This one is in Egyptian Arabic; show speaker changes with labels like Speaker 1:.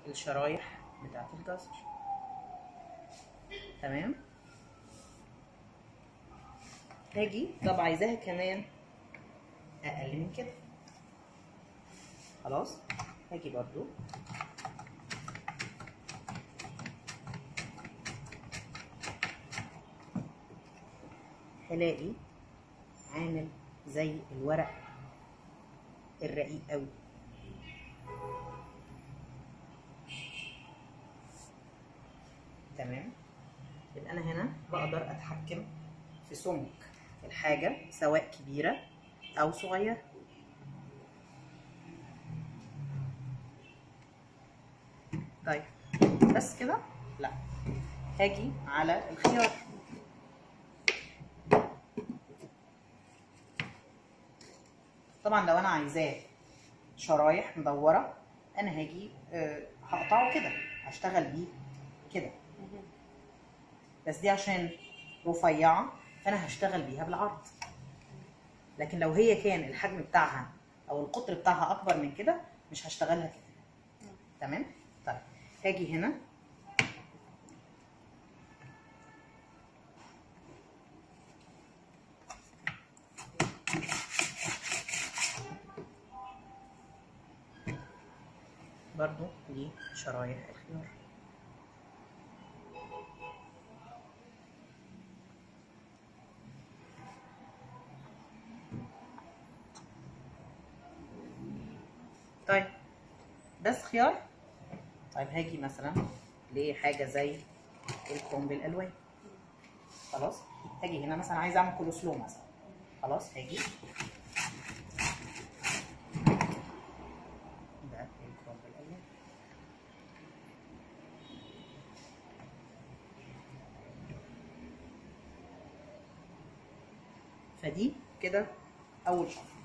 Speaker 1: الشرايح بتاعت الجزر تمام هاجي طب عايزاها كمان اقل من كده خلاص هاجي برضو هلاقي عامل زي الورق الرقيق قوي تمام يبقى انا هنا بقدر اتحكم في سمك الحاجه سواء كبيره او صغيره طيب بس كده لا هاجي على الخيار طبعا لو انا عايزاه شرايح مدوره انا هاجي آه، هقطعه كده هشتغل بيه كده بس دي عشان رفيعه فانا هشتغل بيها بالعرض لكن لو هي كان الحجم بتاعها او القطر بتاعها اكبر من كده مش هشتغلها كده تمام طيب هاجي هنا برضو دي شرايح الخيار طيب بس خيار طيب هاجي مثلا لحاجه زي الكرنب الالوان خلاص هاجي هنا مثلا عايزه اعمل كولوسلو مثلا خلاص هاجي ده الكرنب الالوان فدي كده اول شطه